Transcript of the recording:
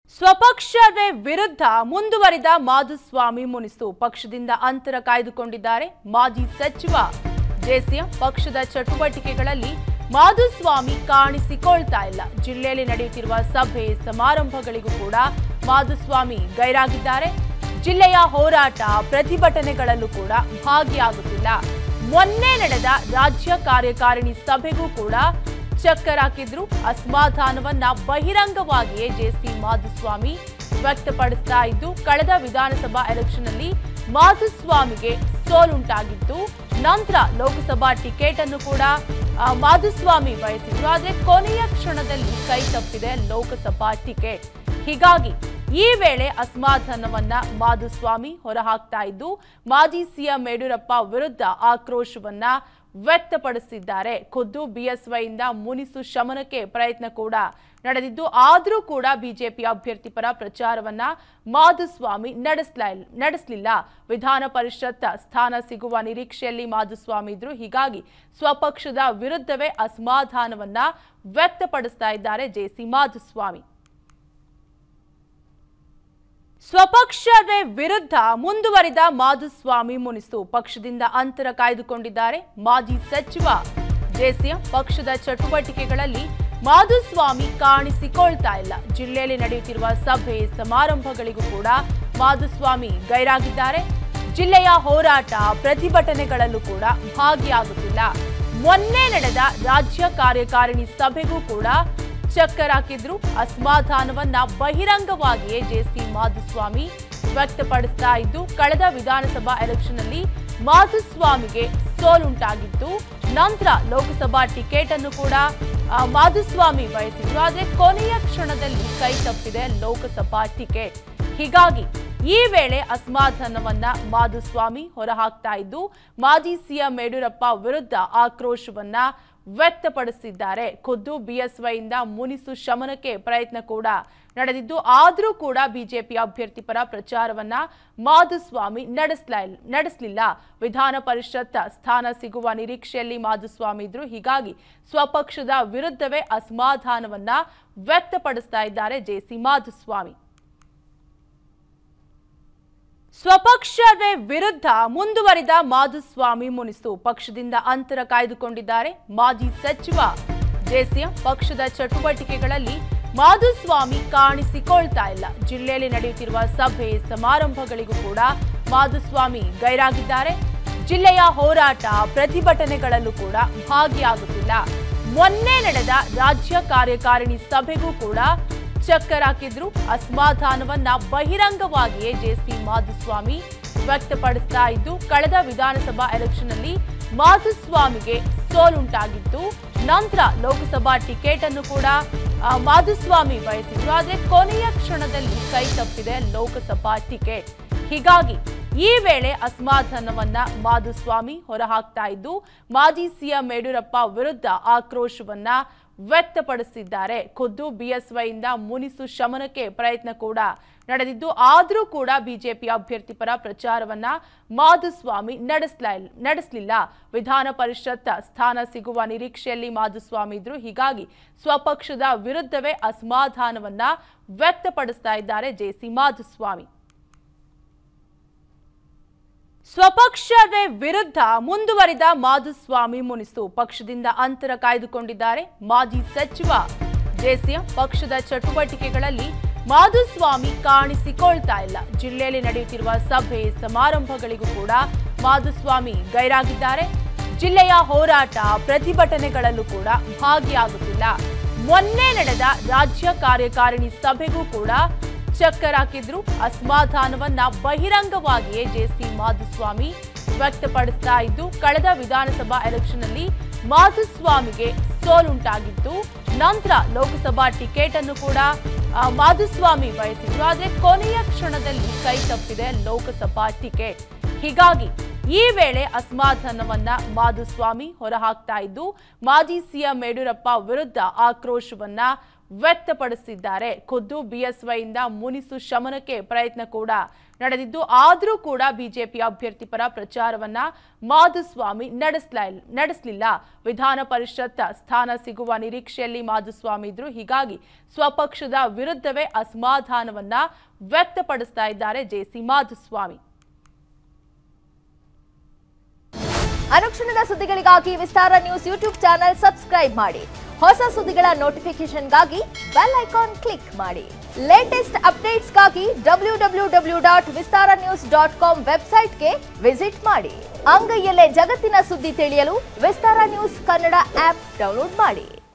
ಸ್ವಪಕ್ಷವೇ ವಿರುದ್ಧ ಮುಂದುವರಿದ ಮಾಧುಸ್ವಾಮಿ ಮುನಿಸು ಪಕ್ಷದಿಂದ ಅಂತರ ಕಾಯ್ದುಕೊಂಡಿದ್ದಾರೆ ಮಾಜಿ ಸಚಿವ ಜೆಸಿಎಂ ಪಕ್ಷದ ಚಟುವಟಿಕೆಗಳಲ್ಲಿ ಮಾಧುಸ್ವಾಮಿ ಕಾಣಿಸಿಕೊಳ್ತಾ ಇಲ್ಲ ಜಿಲ್ಲೆಯಲ್ಲಿ ನಡೆಯುತ್ತಿರುವ ಸಭೆ ಸಮಾರಂಭಗಳಿಗೂ ಕೂಡ ಮಾಧುಸ್ವಾಮಿ ಗೈರಾಗಿದ್ದಾರೆ ಜಿಲ್ಲೆಯ ಹೋರಾಟ ಪ್ರತಿಭಟನೆಗಳಲ್ಲೂ ಕೂಡ ಭಾಗಿಯಾಗುತ್ತಿಲ್ಲ ಮೊನ್ನೆ ನಡೆದ ರಾಜ್ಯ ಕಾರ್ಯಕಾರಿಣಿ ಸಭೆಗೂ ಕೂಡ ಚಕ್ಕರ್ ಹಾಕಿದ್ರು ಅಸಮಾಧಾನವನ್ನ ಬಹಿರಂಗವಾಗಿಯೇ ಜೆಸಿ ಮಾಧುಸ್ವಾಮಿ ವ್ಯಕ್ತಪಡಿಸ್ತಾ ಇದ್ದು ಕಳೆದ ವಿಧಾನಸಭಾ ಎಲೆಕ್ಷನ್ ಅಲ್ಲಿ ಮಾಧುಸ್ವಾಮಿಗೆ ಸೋಲುಂಟಾಗಿತ್ತು ನಂತರ ಲೋಕಸಭಾ ಟಿಕೆಟ್ ಅನ್ನು ಕೂಡ ಆ, ಮಾಧುಸ್ವಾಮಿ ಬಯಸಿದ್ರು ಆದ್ರೆ ಕೊನೆಯ ಕ್ಷಣದಲ್ಲಿ ಕೈ ತಪ್ಪಿದೆ ಲೋಕಸಭಾ ಟಿಕೆಟ್ ಹೀಗಾಗಿ ಈ ವೇಳೆ ಅಸಮಾಧಾನವನ್ನ ಮಾಧುಸ್ವಾಮಿ ಹೊರಹಾಕ್ತಾ ಇದ್ದು ಮಾಜಿ ಸಿಎಂ ಯಡಿಯೂರಪ್ಪ ವಿರುದ್ಧ ಆಕ್ರೋಶವನ್ನ ವ್ಯಕ್ತಪಡಿಸಿದ್ದಾರೆ ಖುದ್ದು ಬಿಎಸ್ವೈಯಿಂದ ಮುನಿಸು ಶಮನಕ್ಕೆ ಪ್ರಯತ್ನ ಕೂಡ ನಡೆದಿದ್ದು ಆದರೂ ಕೂಡ ಬಿಜೆಪಿ ಅಭ್ಯರ್ಥಿ ಪರ ಪ್ರಚಾರವನ್ನ ಮಾಧುಸ್ವಾಮಿ ನಡೆಸ್ಲಾ ನಡೆಸಲಿಲ್ಲ ವಿಧಾನ ಪರಿಷತ್ ಸ್ಥಾನ ಸಿಗುವ ನಿರೀಕ್ಷೆಯಲ್ಲಿ ಮಾಧುಸ್ವಾಮಿ ಇದ್ರು ಹೀಗಾಗಿ ಸ್ವಪಕ್ಷದ ವಿರುದ್ಧವೇ ಅಸಮಾಧಾನವನ್ನ ವ್ಯಕ್ತಪಡಿಸ್ತಾ ಇದ್ದಾರೆ ಜೆಸಿ ಮಾಧುಸ್ವಾಮಿ ಸ್ವಪಕ್ಷವೇ ವಿರುದ್ಧ ಮುಂದುವರಿದ ಮಾಧುಸ್ವಾಮಿ ಮುನಿಸು ಪಕ್ಷದಿಂದ ಅಂತರ ಕಾಯ್ದುಕೊಂಡಿದ್ದಾರೆ ಮಾಜಿ ಸಚಿವ ಜೆಸಿಎಂ ಪಕ್ಷದ ಚಟುವಟಿಕೆಗಳಲ್ಲಿ ಮಾಧುಸ್ವಾಮಿ ಕಾಣಿಸಿಕೊಳ್ತಾ ಇಲ್ಲ ಜಿಲ್ಲೆಯಲ್ಲಿ ನಡೆಯುತ್ತಿರುವ ಸಭೆ ಸಮಾರಂಭಗಳಿಗೂ ಕೂಡ ಮಾಧುಸ್ವಾಮಿ ಗೈರಾಗಿದ್ದಾರೆ ಜಿಲ್ಲೆಯ ಹೋರಾಟ ಪ್ರತಿಭಟನೆಗಳಲ್ಲೂ ಕೂಡ ಭಾಗಿಯಾಗುತ್ತಿಲ್ಲ ಮೊನ್ನೆ ನಡೆದ ರಾಜ್ಯ ಕಾರ್ಯಕಾರಿಣಿ ಸಭೆಗೂ ಕೂಡ ಚಕ್ಕರ್ ಹಾಕಿದ್ರು ಅಸಮಾಧಾನವನ್ನ ಬಹಿರಂಗವಾಗಿಯೇ ಜೆಸಿ ಮಾಧುಸ್ವಾಮಿ ವ್ಯಕ್ತಪಡಿಸ್ತಾ ಇದ್ದು ಕಳೆದ ವಿಧಾನಸಭಾ ಎಲೆಕ್ಷನ್ ಅಲ್ಲಿ ಮಾಧುಸ್ವಾಮಿಗೆ ಸೋಲುಂಟಾಗಿತ್ತು ನಂತರ ಲೋಕಸಭಾ ಟಿಕೆಟ್ ಅನ್ನು ಕೂಡ ಆ, ಮಾಧುಸ್ವಾಮಿ ಬಯಸಿದ್ರು ಆದ್ರೆ ಕೊನೆಯ ಕ್ಷಣದಲ್ಲಿ ಕೈ ತಪ್ಪಿದೆ ಲೋಕಸಭಾ ಟಿಕೆಟ್ ಹೀಗಾಗಿ ಈ ವೇಳೆ ಅಸಮಾಧಾನವನ್ನ ಮಾಧುಸ್ವಾಮಿ ಹೊರಹಾಕ್ತಾ ಇದ್ದು ಮಾಜಿ ಸಿಎಂ ಯಡಿಯೂರಪ್ಪ ವಿರುದ್ಧ ಆಕ್ರೋಶವನ್ನ ವ್ಯಕ್ತಪಡಿಸಿದ್ದಾರೆ ಖುದ್ದು ಬಿಎಸ್ವೈಯಿಂದ ಮುನಿಸು ಶಮನಕ್ಕೆ ಪ್ರಯತ್ನ ಕೂಡ ನಡೆದಿದ್ದು ಆದರೂ ಕೂಡ ಬಿಜೆಪಿ ಅಭ್ಯರ್ಥಿ ಪರ ಪ್ರಚಾರವನ್ನ ಮಾಧುಸ್ವಾಮಿ ನಡೆಸ್ಲಾ ನಡೆಸಲಿಲ್ಲ ವಿಧಾನ ಪರಿಷತ್ ಸ್ಥಾನ ಸಿಗುವ ನಿರೀಕ್ಷೆಯಲ್ಲಿ ಮಾಧುಸ್ವಾಮಿ ಇದ್ರು ಹೀಗಾಗಿ ಸ್ವಪಕ್ಷದ ವಿರುದ್ಧವೇ ಅಸಮಾಧಾನವನ್ನ ವ್ಯಕ್ತಪಡಿಸ್ತಾ ಇದ್ದಾರೆ ಜೆಸಿ ಮಾಧುಸ್ವಾಮಿ ಸ್ವಪಕ್ಷವೇ ವಿರುದ್ಧ ಮುಂದುವರಿದ ಮಾಧುಸ್ವಾಮಿ ಮುನಿಸು ಪಕ್ಷದಿಂದ ಅಂತರ ಕಾಯ್ದುಕೊಂಡಿದ್ದಾರೆ ಮಾಜಿ ಸಚಿವ ಜೆಸಿಎಂ ಪಕ್ಷದ ಚಟುವಟಿಕೆಗಳಲ್ಲಿ ಮಾಧುಸ್ವಾಮಿ ಕಾಣಿಸಿಕೊಳ್ತಾ ಇಲ್ಲ ಜಿಲ್ಲೆಯಲ್ಲಿ ನಡೆಯುತ್ತಿರುವ ಸಭೆ ಸಮಾರಂಭಗಳಿಗೂ ಕೂಡ ಮಾಧುಸ್ವಾಮಿ ಗೈರಾಗಿದ್ದಾರೆ ಜಿಲ್ಲೆಯ ಹೋರಾಟ ಪ್ರತಿಭಟನೆಗಳಲ್ಲೂ ಕೂಡ ಭಾಗಿಯಾಗುತ್ತಿಲ್ಲ ಮೊನ್ನೆ ನಡೆದ ರಾಜ್ಯ ಕಾರ್ಯಕಾರಿಣಿ ಸಭೆಗೂ ಕೂಡ ಚಕ್ಕರ್ ಹಾಕಿದ್ರು ಅಸಮಾಧಾನವನ್ನ ಬಹಿರಂಗವಾಗಿಯೇ ಜೆಸಿ ಮಾಧುಸ್ವಾಮಿ ವ್ಯಕ್ತಪಡಿಸ್ತಾ ಇದ್ದು ಕಳೆದ ವಿಧಾನಸಭಾ ಎಲೆಕ್ಷನ್ ಅಲ್ಲಿ ಮಾಧುಸ್ವಾಮಿಗೆ ಸೋಲುಂಟಾಗಿತ್ತು ನಂತರ ಲೋಕಸಭಾ ಟಿಕೆಟ್ ಅನ್ನು ಕೂಡ ಆ, ಮಾಧುಸ್ವಾಮಿ ಬಯಸಿದ್ರು ಆದ್ರೆ ಕೊನೆಯ ಕ್ಷಣದಲ್ಲಿ ಕೈ ತಪ್ಪಿದೆ ಲೋಕಸಭಾ ಟಿಕೆಟ್ ಹೀಗಾಗಿ ಈ ವೇಳೆ ಅಸಮಾಧಾನವನ್ನ ಮಾಧುಸ್ವಾಮಿ ಹೊರಹಾಕ್ತಾ ಇದ್ದು ಮಾಜಿ ಸಿಎಂ ಯಡಿಯೂರಪ್ಪ ವಿರುದ್ಧ ಆಕ್ರೋಶವನ್ನ ವ್ಯಕ್ತಪಡಿಸಿದ್ದಾರೆ ಖುದ್ದು ಬಿಎಸ್ವೈಯಿಂದ ಮುನಿಸು ಶಮನಕ್ಕೆ ಪ್ರಯತ್ನ ಕೂಡ ನಡೆದಿದ್ದು ಆದರೂ ಕೂಡ ಬಿಜೆಪಿ ಅಭ್ಯರ್ಥಿ ಪರ ಪ್ರಚಾರವನ್ನ ಮಾಧುಸ್ವಾಮಿ ನಡೆಸ್ಲಾ ನಡೆಸಲಿಲ್ಲ ವಿಧಾನ ಪರಿಷತ್ ಸ್ಥಾನ ಸಿಗುವ ನಿರೀಕ್ಷೆಯಲ್ಲಿ ಮಾಧುಸ್ವಾಮಿ ಇದ್ರು ಹೀಗಾಗಿ ಸ್ವಪಕ್ಷದ ವಿರುದ್ಧವೇ ಅಸಮಾಧಾನವನ್ನ ವ್ಯಕ್ತಪಡಿಸ್ತಾ ಇದ್ದಾರೆ ಜೆಸಿ ಮಾಧುಸ್ವಾಮಿ ಸ್ವಪಕ್ಷವೇ ವಿರುದ್ಧ ಮುಂದುವರಿದ ಮಾಧುಸ್ವಾಮಿ ಮುನಿಸು ಪಕ್ಷದಿಂದ ಅಂತರ ಕಾಯ್ದುಕೊಂಡಿದ್ದಾರೆ ಮಾಜಿ ಸಚಿವ ಜೆಸಿಎಂ ಪಕ್ಷದ ಚಟುವಟಿಕೆಗಳಲ್ಲಿ ಮಾಧುಸ್ವಾಮಿ ಕಾಣಿಸಿಕೊಳ್ತಾ ಇಲ್ಲ ಜಿಲ್ಲೆಯಲ್ಲಿ ನಡೆಯುತ್ತಿರುವ ಸಭೆ ಸಮಾರಂಭಗಳಿಗೂ ಕೂಡ ಮಾಧುಸ್ವಾಮಿ ಗೈರಾಗಿದ್ದಾರೆ ಜಿಲ್ಲೆಯ ಹೋರಾಟ ಪ್ರತಿಭಟನೆಗಳಲ್ಲೂ ಕೂಡ ಭಾಗಿಯಾಗುತ್ತಿಲ್ಲ ಮೊನ್ನೆ ನಡೆದ ರಾಜ್ಯ ಕಾರ್ಯಕಾರಿಣಿ ಸಭೆಗೂ ಕೂಡ ಚಕ್ಕರ್ ಹಾಕಿದ್ರು ಅಸಮಾಧಾನವನ್ನ ಬಹಿರಂಗವಾಗಿಯೇ ಜೆಸಿ ಮಾಧುಸ್ವಾಮಿ ವ್ಯಕ್ತಪಡಿಸ್ತಾ ಇದ್ದು ಕಳೆದ ವಿಧಾನಸಭಾ ಎಲೆಕ್ಷನ್ ಅಲ್ಲಿ ಮಾಧುಸ್ವಾಮಿಗೆ ಸೋಲುಂಟಾಗಿತ್ತು ನಂತರ ಲೋಕಸಭಾ ಟಿಕೆಟ್ ಅನ್ನು ಕೂಡ ಆ, ಮಾಧುಸ್ವಾಮಿ ಬಯಸಿದ್ರು ಆದ್ರೆ ಕೊನೆಯ ಕ್ಷಣದಲ್ಲಿ ಕೈ ತಪ್ಪಿದೆ ಲೋಕಸಭಾ ಟಿಕೆಟ್ ಹೀಗಾಗಿ ಈ ವೇಳೆ ಅಸಮಾಧಾನವನ್ನ ಮಾಧುಸ್ವಾಮಿ ಹೊರಹಾಕ್ತಾ ಇದ್ದು ಮಾಜಿ ಸಿಎಂ ಯಡಿಯೂರಪ್ಪ ವಿರುದ್ಧ ಆಕ್ರೋಶವನ್ನ ವ್ಯಕ್ತಪಡಿಸಿದ್ದಾರೆ ಖುದ್ದು ಬಿಎಸ್ವೈಯಿಂದ ಮುನಿಸು ಶಮನಕ್ಕೆ ಪ್ರಯತ್ನ ಕೂಡ ನಡೆದಿದ್ದು ಆದರೂ ಕೂಡ ಬಿಜೆಪಿ ಅಭ್ಯರ್ಥಿ ಪರ ಪ್ರಚಾರವನ್ನ ಮಾಧುಸ್ವಾಮಿ ನಡೆಸ್ಲ ನಡೆಸಲಿಲ್ಲ ವಿಧಾನ ಪರಿಷತ್ ಸ್ಥಾನ ಸಿಗುವ ನಿರೀಕ್ಷೆಯಲ್ಲಿ ಮಾಧುಸ್ವಾಮಿ ಇದ್ರು ಹೀಗಾಗಿ ಸ್ವಪಕ್ಷದ ವಿರುದ್ಧವೇ ಅಸಮಾಧಾನವನ್ನ ವ್ಯಕ್ತಪಡಿಸ್ತಾ ಇದ್ದಾರೆ ಜೆಸಿ ಮಾಧುಸ್ವಾಮಿ ಅನುಕ್ಷಣದ ಸುದ್ದಿಗಳಿಗಾಗಿ Vistara news YouTube channel subscribe ಮಾಡಿ ಹೊಸ ಸುದ್ದಿಗಳ ನೋಟಿಫಿಕೇಶನ್ಗಾಗಿ ಬೆಲ್ ಐಕಾನ್ ಕ್ಲಿಕ್ ಮಾಡಿ ಲೇಟೆಸ್ಟ್ ಅಪ್ಡೇಟ್ಸ್ಗಾಗಿ W W W dot Vistara news dot com ವೆಬ್ಸೈಟ್ಗೆ ವಿಸಿಟ್ ಮಾಡಿ ಅಂಗೈಯಲ್ಲೇ ಜಗತ್ತಿನ ಸುದ್ದಿ ತಿಳಿಯಲು Vistara news Kannada app download ಮಾಡಿ